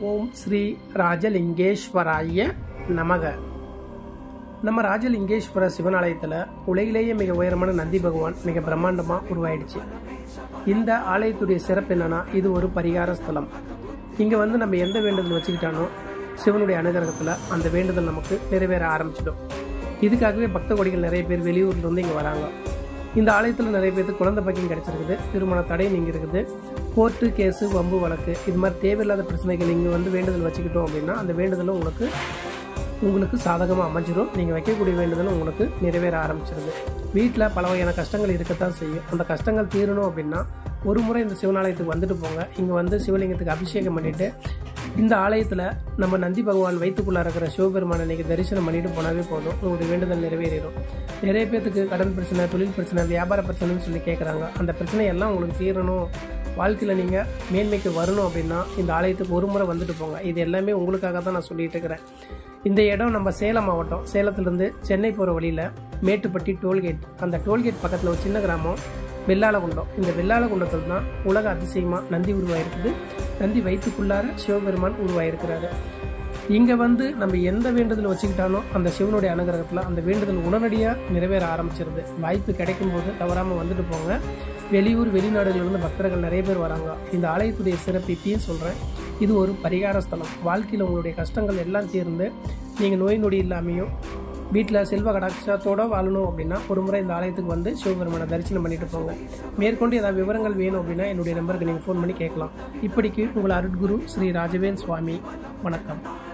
ஓம் ஸ்ரீ ராஜலிங்கேஸ்வராய நமக நம்ம ராஜலிங்கேஸ்வர சிவன் ஆலயத்தில் உலகிலேயே மிக உயரமான நந்தி பகவான் மிக பிரம்மாண்டமாக உருவாயிடுச்சு இந்த ஆலயத்துடைய சிறப்பு என்னன்னா இது ஒரு பரிகார ஸ்தலம் இங்கே வந்து நம்ம எந்த வேண்டுதல் வச்சுக்கிட்டானோ சிவனுடைய அனுகிரகத்தில் அந்த வேண்டுதல் நமக்கு நிறைவேற ஆரம்பிச்சிடும் இதுக்காகவே பக்த கோடிகள் நிறைய பேர் வெளியூர்ல இருந்து இங்கே வராங்க இந்த ஆலயத்தில் நிறைய பேருக்கு குழந்தை பாக்கியம் கிடைச்சிருக்குது திருமண தடை நீங்க இருக்குது கோர்ட்டு கேஸு வம்பு வழக்கு இது மாதிரி தேவையில்லாத பிரச்சனைகள் இங்கே வந்து வேண்டுதல் வச்சுக்கிட்டோம் அப்படின்னா அந்த வேண்டுதலும் உங்களுக்கு உங்களுக்கு சாதகமாக அமைஞ்சிரும் நீங்கள் வைக்கக்கூடிய வேண்டுதலும் உங்களுக்கு நிறைவேற ஆரம்பிச்சிருது வீட்டில் பல வகையான கஷ்டங்கள் இருக்கத்தான் செய்யும் அந்த கஷ்டங்கள் தீரணும் அப்படின்னா ஒரு முறை இந்த சிவனாலயத்துக்கு வந்துட்டு போங்க இங்கே வந்து சிவலிங்கத்துக்கு அபிஷேகம் பண்ணிட்டு இந்த ஆலயத்தில் நம்ம நந்தி பகவான் வயிற்றுக்குள்ளே இருக்கிற சிவபெருமானை இன்னைக்கு தரிசனம் பண்ணிட்டு போனாவே போதும் உங்களுடைய வேண்டுதல் நிறைவேறிடும் நிறைய பேத்துக்கு கடன் பிரச்சனை தொழில் பிரச்சனை வியாபார பிரச்சனைன்னு சொல்லி கேட்குறாங்க அந்த பிரச்சனையெல்லாம் உங்களுக்கு தீரணும் வாழ்க்கையில் நீங்கள் மேன்மைக்கு வரணும் அப்படின்னா இந்த ஆலயத்துக்கு ஒரு முறை வந்துட்டு போங்க இது எல்லாமே உங்களுக்காக தான் நான் சொல்லிட்டு இருக்கிறேன் இந்த இடம் நம்ம சேலம் மாவட்டம் சேலத்துலேருந்து சென்னை போகிற வழியில் மேட்டுப்பட்டி டோல்கேட் அந்த டோல்கேட் பக்கத்தில் ஒரு சின்ன கிராமம் வெள்ளாளகுண்டம் இந்த வெள்ளாளகுண்டத்தில் தான் உலக அதிசயமாக நந்தி உருவாயிருக்குது நந்தி வயிற்றுக்குள்ளார சிவபெருமான் உருவாயிருக்கிறாரு இங்கே வந்து நம்ம எந்த வேண்டுதல் வச்சுக்கிட்டாலும் அந்த சிவனுடைய அனுகிரகத்தில் அந்த வேண்டுதல் உடனடியாக நிறைவேற ஆரம்பிச்சிருது வாய்ப்பு கிடைக்கும் போது தவறாமல் வந்துட்டு போங்க வெளியூர் வெளிநாடுகளிலிருந்து பக்தர்கள் நிறைய பேர் வராங்க இந்த ஆலயத்துடைய சிறப்பு இப்பயும் சொல்கிறேன் இது ஒரு பரிகார ஸ்தலம் வாழ்க்கையில் உங்களுடைய கஷ்டங்கள் எல்லாம் தீர்ந்து நீங்கள் நோய் நொடி இல்லாமையும் வீட்டில் செல்வ கடாட்சத்தோட வாழணும் அப்படின்னா ஒரு முறை இந்த ஆலயத்துக்கு வந்து சிவபெருமானை தரிசனம் பண்ணிட்டு போங்க மேற்கொண்டு ஏதாவது விவரங்கள் வேணும் அப்படின்னா என்னுடைய நம்பருக்கு நீங்கள் ஃபோன் பண்ணி கேட்கலாம் இப்படிக்கு உங்கள் அருட்குரு ஸ்ரீ ராஜவேல் சுவாமி வணக்கம்